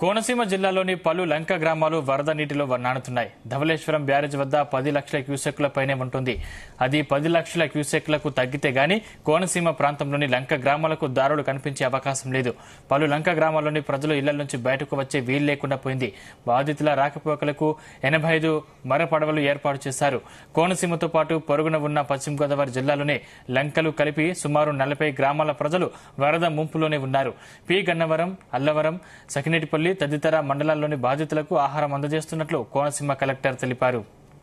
కోనసీమ జిల్లాలోని పలు లంక గ్రామాలు వరద నీటిలో నానుతున్నాయి ధవళేశ్వరం బ్యారేజ్ వద్ద పది లక్షల క్యూసెక్ల పైనే ఉంటుంది అది పది లక్షల క్యూసెక్లకు తగ్గితే గాని కోనసీమ ప్రాంతంలోని లంక గ్రామాలకు దారులు కనిపించే అవకాశం లేదు పలు లంక గ్రామాల్లోని ప్రజలు ఇళ్ల నుంచి బయటకు వచ్చే వీలు లేకుండా పోయింది బాధితుల రాకపోకలకు ఎనభై ఐదు మరపడవలు ఏర్పాటు చేశారు కోనసీమతో పాటు పొరుగున ఉన్న పశ్చిమ గోదావరి జిల్లాలోనే లంకలు కలిపి సుమారు నలభై గ్రామాల ప్రజలు వరద ముంపులోనే ఉన్నారు పి గన్నవరం అల్లవరం సకినేటిపల్లి తదితర మండలాల్లోని బాధితులకు ఆహారం అందజేస్తున్నట్లు కోనసీమ కలెక్టర్ తెలిపారు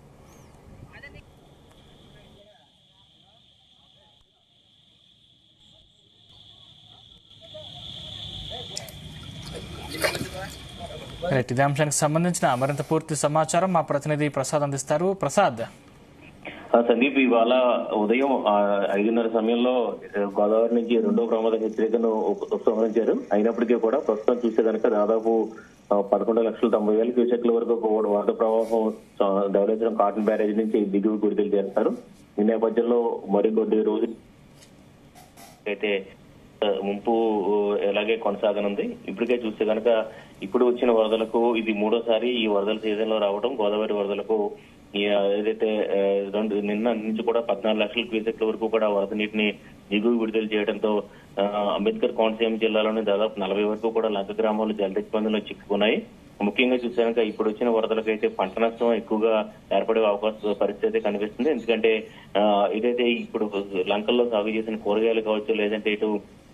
రైట్ ఇదే అంశానికి సంబంధించిన మరింత పూర్తి సమాచారం మా ప్రతినిధి ప్రసాద్ అందిస్తారు ప్రసాద్ ఆ, సందీప్ ఇవాళ ఉదయం ఆ, ఐదున్నర సమయంలో ఆ, గోదావరి నుంచి రెండో ప్రమాద హెచ్చరికను ఉప- ఉపసంహరించారు అయినప్పటికీ కూడా ప్రస్తుతం చూస్తే కనుక దాదాపు ఆ, పదకొండు లక్షల తొంభై వేల క్యూసెక్ల వరకు కూడా వరద ప్రవాహం ఆ, ధవళేశ్వరం కాటన్ బ్యారేజ్ నుంచి దిగువ విడుదల చేస్తారు ఈ నేపథ్యంలో మరికొద్ది రోజులు అయితే ఆ, ముంపు ఎలాగే కొనసాగనుంది ఇప్పటికే చూస్తే కనుక ఇప్పుడు వచ్చిన వరదలకు ఇది మూడోసారి ఈ వరదల సీజన్ లో రావడం గోదావరి వరదలకు ఈ, ఆ, ఏదైతే ఆ, రెండు నిన్న నుంచి కూడా పద్నాలుగు లక్షల క్యూసెక్ల వరకు కూడా వరద నీటిని దిగువ విడుదల చేయడంతో ఆ, అంబేద్కర్ కోనసీమ జిల్లాలోని దాదాపు నలభై వరకు కూడా లంక గ్రామాలు జల ఇబ్బందులు చిక్కుకున్నాయి ముఖ్యంగా చూస్తే కనుక ఇప్పుడు వచ్చిన వరదలకు అయితే పంట నష్టం ఎక్కువగా ఏర్పడే అవకాశ పరిస్థితి అయితే కనిపిస్తుంది ఎందుకంటే ఆ, ఇదైతే ఇప్పుడు లంకల్లో సాగు చేసిన కూరగాయలు కావచ్చు లేదంటే ఇటు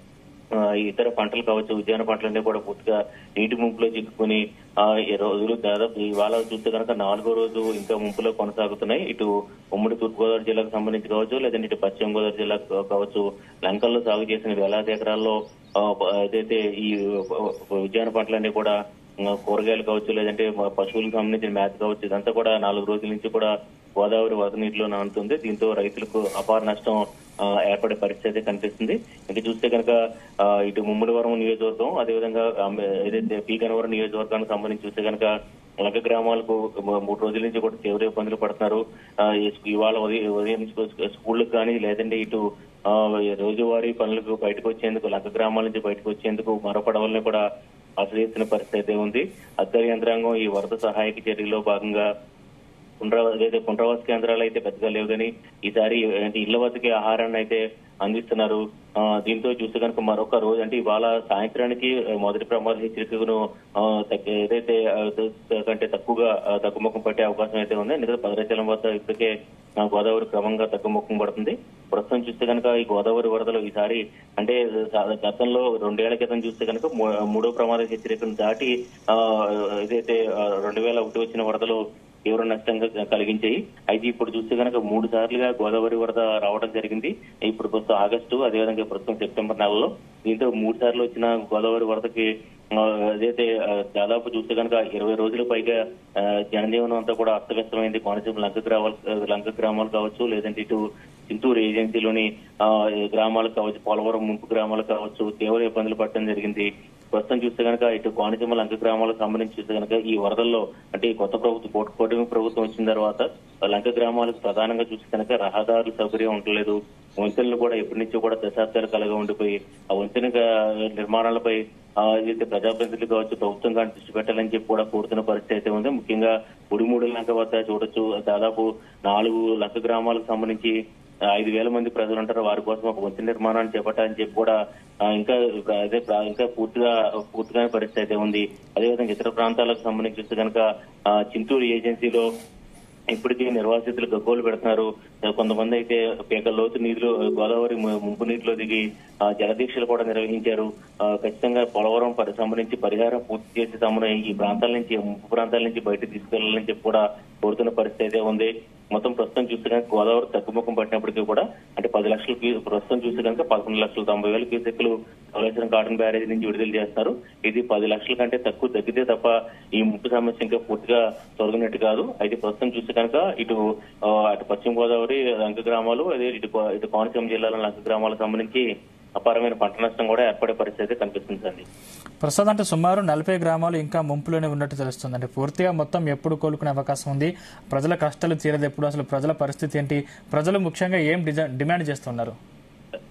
ఆ, ఇతర పంటలు కావచ్చు ఉద్యాన పంటలన్నీ కూడా పూర్తిగా నీటి ముంపులో చిక్కుకుని ఆ, ఈ రోజులు దాదాపు ఇవాళ చూస్తే కనుక నాలుగో రోజు ఇంకా ముంపులో కొనసాగుతున్నాయి ఇటు ఉమ్మడి తూర్పుగోదావరి జిల్లాకు సంబంధించి కావచ్చు లేదంటే ఇటు పశ్చిమ గోదావరి జిల్లాకు కావచ్చు లంకల్లో సాగు చేసిన వేలాది ఎకరాల్లో ఆ, ఏదైతే ఈ ఉద్యాన పంటలన్నీ కూడా ఆ, కూరగాయలు కావచ్చు లేదంటే మా పశువులకు సంబంధించిన మేత కావచ్చు ఇదంతా కూడా నాలుగు రోజుల నుంచి కూడా గోదావరి వరద నీటిలో నానుతుంది దీంతో రైతులకు అపార నష్టం ఆ, ఏర్పడే పరిస్థితి అయితే కనిపిస్తుంది ఇంకా చూస్తే కనుక ఆ, ఇటు ముమ్మడివరం నియోజకవర్గం అదేవిధంగా అంబే- ఏదైతే పీకనవరం నియోజకవర్గానికి సంబంధించి చూస్తే కనుక లంక గ్రామాలకు మ- మూడు రోజుల నుంచి కూడా తీవ్ర ఇబ్బందులు పడుతున్నారు ఆ, ఈ స్కూ- ఇవాళ ఉదయం ఉదయం నుంచి స్కూళ్ళకి కానీ లేదంటే ఇటు ఆ, రోజువారీ పనులకు బయటకు వచ్చేందుకు లంక గ్రామాల నుంచి బయటకు వచ్చేందుకు మరో పడవల్ని కూడా ఆశ్రయిస్తున్న పరిస్థితి అయితే ఉంది అధికార యంత్రాంగం ఈ వరద సహాయక చర్యలో భాగంగా పునరావాస ఏదైతే పునరావాస కేంద్రాలు అయితే పెద్దగా లేవు కానీ ఈసారి అంటే ఇళ్ల వద్దకి ఆహారాన్ని అయితే అందిస్తున్నారు ఆ, దీంతో చూస్తే కనుక మరొక రోజు అంటే ఇవాళ సాయంత్రానికి ఆ, మొదటి ప్రమాద హెచ్చరికను ఆ, తగ్గ- ఏదైతే ఆ, త- కంటే తక్కువగా ఆ, తగ్గుముఖం పట్టే అవకాశం అయితే ఉంది ఎందుకంటే భద్రాచలం వద్ద ఇప్పటికే ఆ, గోదావరి క్రమంగా తగ్గుముఖం పడుతుంది ప్రస్తుతం చూస్తే కనుక ఈ గోదావరి వరదలు ఈసారి అంటే సా- గతంలో రెండేళ్ల క్రితం చూస్తే కనుక మూ- మూడో ప్రమాద హెచ్చరికను దాటి ఆ, ఏదైతే ఆ, రెండు వేల ఒకటి వచ్చిన వరదలు తీవ్ర నష్టంగా కలిగించాయి అయితే ఇప్పుడు చూస్తే కనుక మూడు సార్లుగా గోదావరి వరద రావడం జరిగింది ఇప్పుడు ప్రస్తుతం ఆగస్టు అదేవిధంగా ప్రస్తుతం సెప్టెంబర్ నెలలో దీంతో మూడు సార్లు వచ్చిన గోదావరి వరదకి ఆ, అదైతే ఆ, దాదాపు చూస్తే కనుక ఇరవై రోజుల పైగా ఆ, జనజీవనం అంతా కూడా అస్తవ్యస్తమైంది కోనసీమ లంక గ్రామాలు లంక గ్రామాలు కావచ్చు లేదంటే ఇటు చింతూరు ఏజెన్సీలోని ఆ, గ్రామాలు కావచ్చు పోలవరం ముంపు గ్రామాలు కావచ్చు తీవ్ర ఇబ్బందులు పడటం జరిగింది ప్రస్తుతం చూస్తే కనుక ఇటు కోనసీమ లంక గ్రామాలకు సంబంధించి చూస్తే కనుక ఈ వరదల్లో అంటే ఈ కొత్త ప్రభుత్వం కోట- కూటమి ప్రభుత్వం వచ్చిన తర్వాత లంక గ్రామాలకు ప్రధానంగా చూస్తే కనుక రహదారుల సౌకర్యం ఉండలేదు వంతెనలు కూడా ఎప్పటి నుంచో కూడా దశాబ్దాలు కలగా ఉండిపోయి ఆ వంతెన గా- నిర్మాణాలపై ఆ, ఏదైతే ప్రజాప్రతినిధులు కావచ్చు ప్రభుత్వం కానీ దృష్టి పెట్టాలని చెప్పి కూడా కోరుతున్న పరిస్థితి అయితే ఉంది ముఖ్యంగా ఉడిమూడు లంక వద్ద చూడొచ్చు దాదాపు నాలుగు లంక గ్రామాలకు సంబంధించి ఆ, ఐదు వేల మంది ప్రజలు ఉంటారు వారి కోసం ఒక వంతెన నిర్మాణాన్ని చేపట్టాలని చెప్పి కూడా ఆ, ఇంకా అదే ప్ర- ఇంకా పూర్తిగా పూర్తిగా పరిస్థితి అయితే ఉంది అదేవిధంగా ఇతర ప్రాంతాలకు సంబంధించి చూస్తే కనుక ఆ, చింతూరు ఏజెన్సీలో ఇప్పటికీ నిర్వాసితులు గగ్గోలు పెడుతున్నారు కొంతమంది అయితే పీక లోతు నీటిలో గోదావరి ము- ముంపు నీటిలో దిగి ఆ, జలదీక్షలు కూడా నిర్వహించారు ఆ, ఖచ్చితంగా పోలవరం పరి- సంబంధించి పరిహారం పూర్తి చేసి తమను ఈ ప్రాంతాల నుంచి ముంపు ప్రాంతాల నుంచి బయటకు తీసుకెళ్లాలని చెప్పి కూడా కోరుతున్న పరిస్థితి అయితే ఉంది మొత్తం ప్రస్తుతం చూస్తే కనుక గోదావరి తగ్గుముఖం పట్టినప్పటికీ కూడా అంటే పది లక్షల క్యూ- ప్రస్తుతం చూస్తే కనుక పదకొండు లక్షల తొంభై వేల క్యూసెక్లు ధవళేశ్వరం కాటన్ బ్యారేజ్ నుంచి విడుదల చేస్తారు ఇది పది లక్షల కంటే తక్కువ తగ్గితే తప్ప ఈ ముప్పు సమస్య ఇంకా పూర్తిగా తొలగినట్టు కాదు అయితే ప్రస్తుతం చూస్తే కనుక ఇటు ఆ, అటు పశ్చిమ గోదావరి లంక గ్రామాలు అదే ఇటు కో- ఇటు కోనసీమ జిల్లాలో లంక గ్రామాలకు సంబంధించి అపారమైన పంట నష్టం కూడా ఏర్పడే పరిస్థితి అయితే కనిపిస్తుంది అండి ప్రస్తుతం అంటే సుమారు నలభై గ్రామాలు ఇంకా ముంపులోనే ఉన్నట్టు తెలుస్తుంది అంటే పూర్తిగా మొత్తం ఎప్పుడు కోలుకునే అవకాశం ఉంది ప్రజల కష్టాలు తీరదు ఎప్పుడు అసలు ప్రజల పరిస్థితి ఏంటి ప్రజలు ముఖ్యంగా ఏం డిజా- డిమాండ్ చేస్తున్నారు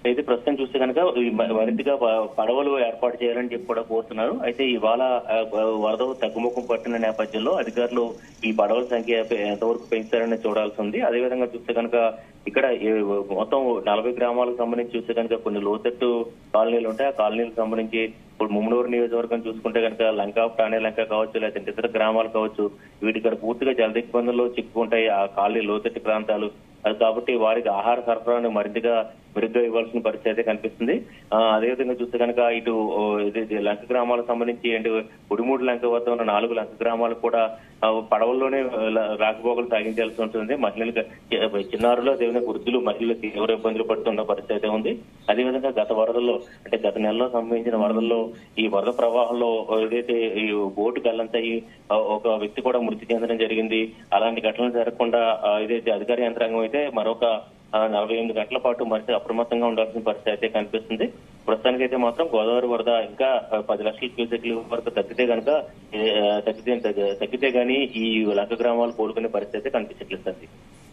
అయితే ప్రస్తుతం చూస్తే కనుక ఈ మ- మరింతగా ప- పడవలు ఏర్పాటు చేయాలని చెప్పి కూడా కోరుతున్నారు అయితే ఇవాళ ఆ, వరద తగ్గుముఖం పట్టిన నేపథ్యంలో అధికారులు ఈ పడవల సంఖ్య పె- ఎంతవరకు పెంచారని చూడాల్సి ఉంది అదేవిధంగా చూస్తే కనుక ఇక్కడ ఈ మొత్తం నలభై గ్రామాలకు సంబంధించి చూస్తే కనుక కొన్ని లోతట్టు కాలనీలు ఉంటాయి ఆ కాలనీలకు సంబంధించి ఇప్పుడు ముమ్మనూరు నియోజకవర్గం చూసుకుంటే కనుక లంక ప్రాణి లంక కావచ్చు లేదంటే ఇతర గ్రామాలు కావచ్చు వీటి ఇక్కడ పూర్తిగా జలదిగ్బంధంలో చిక్కుకుంటాయి ఆ కాలనీ లోతట్టు ప్రాంతాలు అది కాబట్టి వారికి ఆహార సరఫరాను మరింతగా మెరుగ్గా ఇవ్వాల్సిన పరిస్థితి అయితే కనిపిస్తుంది ఆ, అదేవిధంగా చూస్తే కనుక ఇటు ఓ, ఇది ఇది లంక గ్రామాలకు సంబంధించి అంటే ఉడిమూడు లంక వద్ద ఉన్న నాలుగు లంక గ్రామాలు కూడా ఆ, పడవల్లోనే ల- రాకపోకలు సాగించాల్సి ఉంటుంది మహిళలకు చిన్నారులు అదేవిధంగా వృద్ధులు మహిళలు తీవ్ర ఇబ్బందులు పడుతున్న పరిస్థితి అయితే ఉంది అదేవిధంగా గత వరదల్లో అంటే గత నెలలో సంభవించిన వరదల్లో ఈ వరద ప్రవాహంలో ఏదైతే ఈ బోటు గల్లంతయి ఆ, ఒక వ్యక్తి కూడా మృతి చెందడం జరిగింది అలాంటి ఘటనలు జరగకుండా ఆ, ఏదైతే అధికార యంత్రాంగం అయితే మరొక ఆ, నలభై ఎనిమిది గంటల పాటు మరి అప్రమత్తంగా ఉండాల్సిన పరిస్థితి అయితే కనిపిస్తుంది ప్రస్తుతానికైతే మాత్రం గోదావరి వరద ఇంకా ఆ, పది లక్షల క్యూసెక్ల వరకు తగ్గితే కనుక ఏ, ఆ, తగ్గితే తగ్గితే గానీ ఈ లంక గ్రామాలు కోలుకునే పరిస్థితి అయితే కనిపించట్లేదు సార్